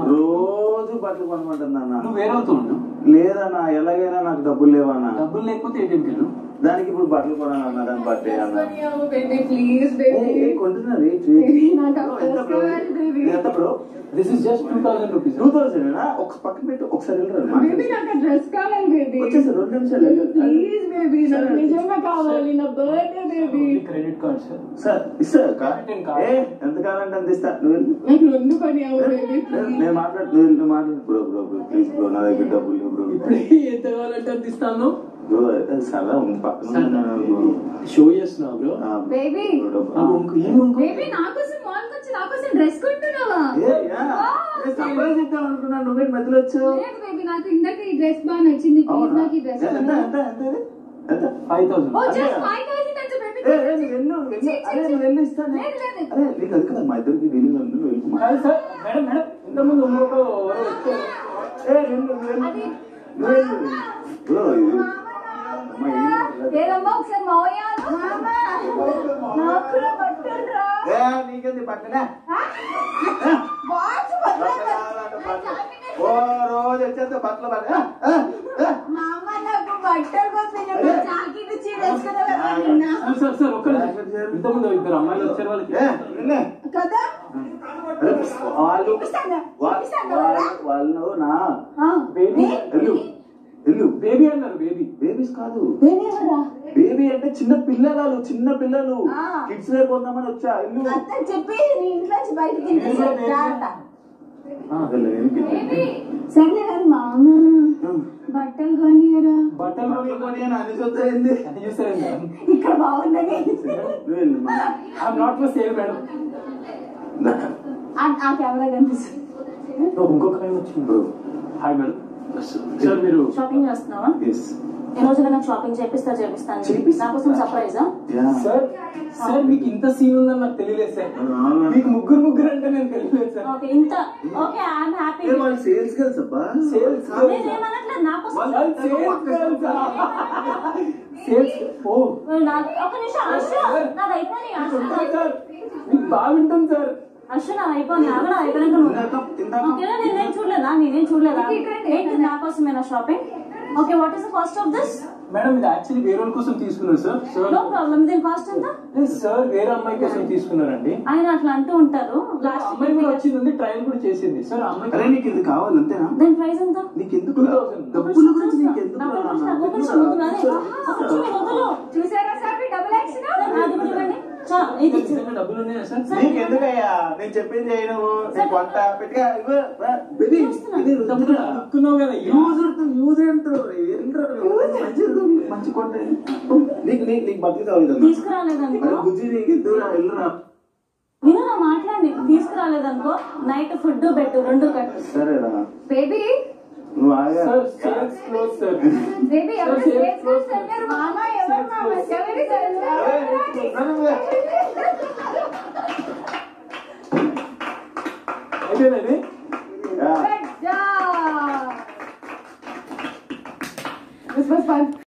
రోజు బట్టలు కొనమంటుంది అన్న నువ్వు వేరే అవుతూ ఉండు లేదన్నా ఎలాగైనా నాకు డబ్బులు లేవన్నా డబ్బులు లేకపోతే ఏటీఎంకి వెళ్ళు దానికి ఇప్పుడు బట్టలు కొనాలన్నా దాని బర్త్డే అన్న బేబీ ప్లీజ్ ఏ, బేబీ ఏ, కొంటున్నారు ఏ, Baby, నాకు ఎంత అప్పుడు బ్రో? కావాలి, baby. ఇది ఎంత bro this is just two thousand rupees two thousand ఒక పక్కన పెట్టి ఒకసారి వెళ్ళరా బేబీ నాకు డ్రెస్ కావాలి బేబీ వచ్చేసి రెండు నిమిషాలు ప్లీజ్ బేబీ నాకు సరే. నిజంగా కావాలి నా birthday baby credit card sir sir ఇస్తా Credit card. ఏ ఎంత కావాలంటే అంత ఇస్తా నువ్వు వెళ్ళు. నాకు రెండు కొని అవు బేబీ నేను- ప్లీజ్ నేను మాట్లాడు నువ్వు వెళ్ళు, నువ్వు మాట్లాడు bro bro bro please bro నా దగ్గర డబ్బులు లేవు బ్రో ఇప్పుడు ఎంత కావాలంటే అంత ఇస్తాను బ్రో సరదా ఉంది పక్కన ఉన్నాను బ్రో. షో చేస్తున్నావు బ్రో ఆ, Baby. బ్రో, డబ్బు- నాకు ఇంకో ఏం ఇంకో బేబీ నా కోసం మాల్ వచ్చి నా కోసం డ్రెస్ కొంటున్నావా ఏ, యా. ఏ, సర్ప్రైజ్ ఇద్దాం అనుకున్నాను నువ్వే మధ్యలో వచ్చావు లేదు బేబీ నాకు ఇందాక ఈ డ్రెస్ బాగా నచ్చింది ప్లీజ్ అవునా? నాకు ఈ డ్రెస్ ఎంత ఎంత ఎంత ఇది? ఎంత ఫైవ్ థౌసండ్ ఓ అంతే. జస్ట్ 5000 అంటే బేబీ ఏ, ఏ, నువ్వు వెళ్ళు, వెళ్ళు. అరే, నువ్వు వెళ్ళు, ఇస్తాను. లేదు, లేదు. అరే, నీకు అది కదా మా ఇద్దరికి డీలింగ్ ఉంది నువ్వు వెళ్ళు. కాదు సార్ మేడం మేడం ఇంతకుముందు ఇంకొక ఎవరో వచ్చారు. ఏ, వెళ్ళు, నువ్వు వెళ్ళు. అది నువ్వు వెళ్ళు. బ్రో, ఇది అమ్మ, ఏం లేదు. ఏదమ్మా ఒకసారి మావయ్య నాకు కూడా బట్టలు రా ఏ, నీకేంది పక్కనే వాచ్ ఓ రోజు వచ్చేస్తే బట్టలు బట్టలు ఆ, ఆ, ఆ. మామ నాకు బట్టలు కోసం జాకెట్ చీర వేసుకున్నావా నిన్న సార్ సార్ సార్ ఒక్క నిమిషం. ఇంతకుముందు ఇద్దరు అమ్మాయిలు వచ్చారు వాళ్ళకి ఏ, వెళ్ళు. కదా అరే, వాళ్ళు ఇప్పిస్తాను, వా- ఇప్పిస్తాను వాళ్ళు కదా? వాళ్ళు నా ఆ, బేబీ వెళ్ళు వెళ్ళు బేబీ అన్నారు బేబీ బేబీస్ కాదు బేబీ ఎవరా? బేబీ అంటే చిన్న పిల్లలు చిన్న పిల్లలు ఆ. కిడ్స్ లేకపోతామని వచ్చా ఇల్లు అత్త చెప్పి నీ ఇంట్లో నుంచి బయటకి ఇంటికి రాట. వెళ్ళు, వెనక్కి. సర్లే కానీ మామ బట్టలు కొనియరా బట్టలు బట్టలు కొని అని అన్ని చూస్తాయింది అది చూసారండి ఇక్కడ బాగుందని నువ్వు వెళ్ళు, మా. I'm not for sale madam దా. ఆ- ఆ కెమెరా కనిపిస్తుంది ఇంకొక టైం వచ్చింది హాయ్ మేడం సార్ మీరు షాపింగ్ చేస్తున్నావా Yes. ఈ రోజు నాకు షాపింగ్ చేపిస్తా చేపిస్తాను చేపిస్తా. నా కోసం సర్ప్రైజా Yeah. సార్ సార్ మీకు ఇంత సీన్ ఉందని నాకు తెలియలేదు సార్ అవునా? మీకు ముగ్గురు ముగ్గురు అంటే నేను తెలియలేదు సార్ ఓకే ఇంత ఓకే ఐఎమ్ హ్యాపీ ఏ, వాళ్ళు సేల్స్ గర్ల్స్ అబ్బా Sales కాదు. నేనేమనట్లేదు నా కోసం వాళ్ళు సేల్స్ గర్ల్స్ సేల్స్ ఓ నా- ఒక నిమిషం అర్ష నాది అయిపోయి అర్ష ఉంటుంది సార్ మీకు బాగా ఉంటుంది సార్ అర్ష నా అయిపోయి నాకు నా అయిపోయినాక నువ్వు ఇందాక ఇందాక ఓకేనా నేనేం చూడలేదా నేనేం చూడలేదా ఇక్కడ ఏంటి నా కోసమేనా shopping okay what is the cost of this madam ఇది యాక్చువల్లీ వేరే వాళ్ళ కోసం తీసుకున్నారు సార్ సార్ నో ప్రాబ్లం దీని కాస్ట్ ఎంత లేదు సార్ వేరే అమ్మాయి కోసం తీసుకున్నారండి ఆయన అట్లా అంటూ ఉంటారు ఆ లాస్ట్ అమ్మాయి కూడా వచ్చింది ట్రయల్ కూడా చేసింది సార్ ఆ అమ్మాయి అరే నీకు ఇది కావాలి అంతేనా దాని ప్రైస్ ఎంత నీకు ఎందుకు 2000. డబ్బుల గురించి నీకు ఎందుకు డబ్బులు రా? గురించి నాకు ఒక నిమిషం వద్దు నాది. ఒక నిమిషం మీరు వదలు. చూసారా సార్ మీ డబుల్ యాక్షన్ అది కూడా ఇవ్వండి. చా, ఇది ఇచ్చి- నిజంగా డబ్బులు ఉన్నాయా సార్ నీకు ఎందుకయ్యా నేను చెప్పింది చేయను నీకు వంట పెట్టిగా ఇవ్వు. రా. బేబీ, ఇది డబ్బులు అనుకున్నావు కదా యూజ్ ఉంటుంది, యూజ్ ఏంటో, ఏంట్రా నువ్వు? మంచిది, మంచి కొంట నీకు నీకు నీకు బతికి తాగుతుంది తీసుకురాలేదనుకో బుజ్జి నీకు ఎదురా వెళ్ళరా నేను నా మాట్లాడి తీసుకురాలేదనుకో నైట్ ఫుడ్ బెడ్ రెండు కట్టు సరేరా బేబీ నువ్వు ఆగా sir sales close sir baby ఎవరు Sir, సేల్స్ sales గర్ల్స్ అన్నారు మామ ఎవరు మామ ఎవరి సేల్స్ అయిపోయిందండి yeah. Good job. This was fun.